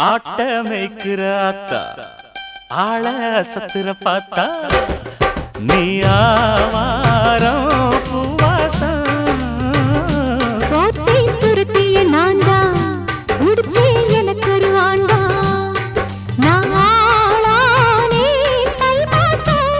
ஆட்ட மேய்க்கிற ஆத்தா ஆள சத்துர பார்த்தா நீ ஆவாரம் பூவாசம் கோட்டை துருத்திய நான் தான் உடுத்தே எனக்கு ஒரு ஆண்டா நான் ஆளானே தை மாசம்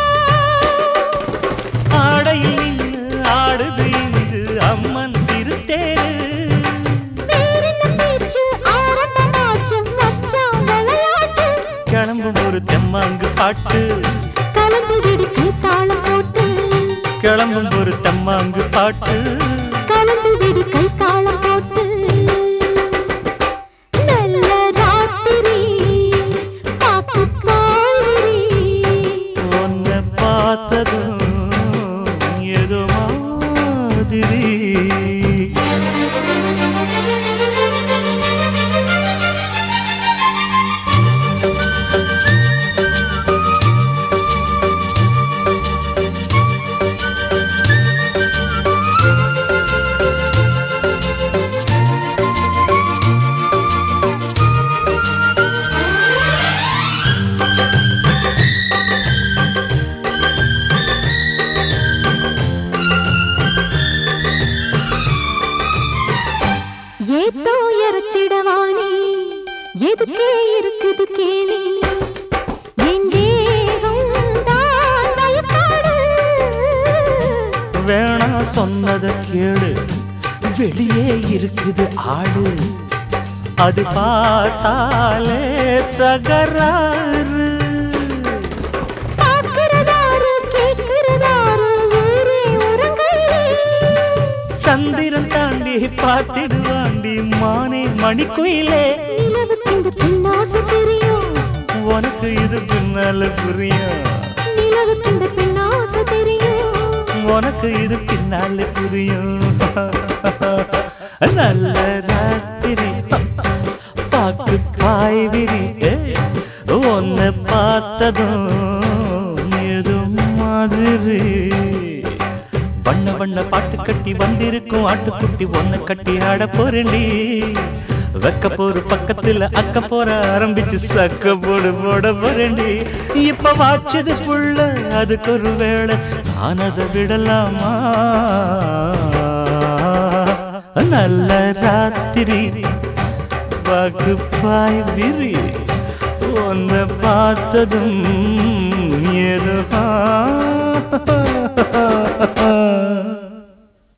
ஆடையில் நின்று ஆடுது இங்கு அம்மன் திருத்தேரு வேறென்ன பேச்சு ஆரம்பமாச்சு மச்சான் விளையாட்டு கிளம்பும் ஒரு தெம்மாங்கு பாட்டு கலந்து விடுச்சு தாளம் போட்டு கிளம்பும் ஒரு தெம்மாங்கு பாட்டு கலந்து விடு கை தாளம் போட்டு நல்ல ராத்திரி காப்பு காய்கறி உன்னை பார்த்ததும் ஏதோ மாதிரி ஏதோ இறச்சிடவானே எதுக்கே இருக்குது கேலி என் தேகம் தான் பயப்பாடு. வேணா சொன்னத கேளு வெளியே இருக்குது ஆடு அது பார்த்தாலே தகராறு பார்க்கிறதாரு, கேட்கிறதாரு, ஊரே உறங்கலே. சந்திரன் தாண்டி பார்த்திடுவாண்டி மானே மணிக்குயிலே நிலவுக்கு இந்த பின்னாட்டு தெரியும் உனக்கு இது பின்னால புரியும் நிலவுக்கு இந்த பின்னாட்டு தெரியும் உனக்கு இது பின்னால புரியும் நல்ல ராத்திரி பாக்கு காய்விரி உன்னை பார்த்ததும் ஏதோ மாதிரி வண்ண வண்ண பாட்டு கட்டி வந்திருக்கும் ஆட்டுக்குட்டி ஒன்ன கட்டி ஆட போறேன்டி வெக்க போற பக்கத்துல அக்க போற ஆரம்பிச்சு சக்க போடு போட போறேன்டி இப்ப வாச்சது புள்ள அதுக்கு ஒரு வேளை நான் அதை விடலாமா நல்ல ராத்திரி பாக்கு பாய் விரி உன்னை பார்த்ததும் ஏதோ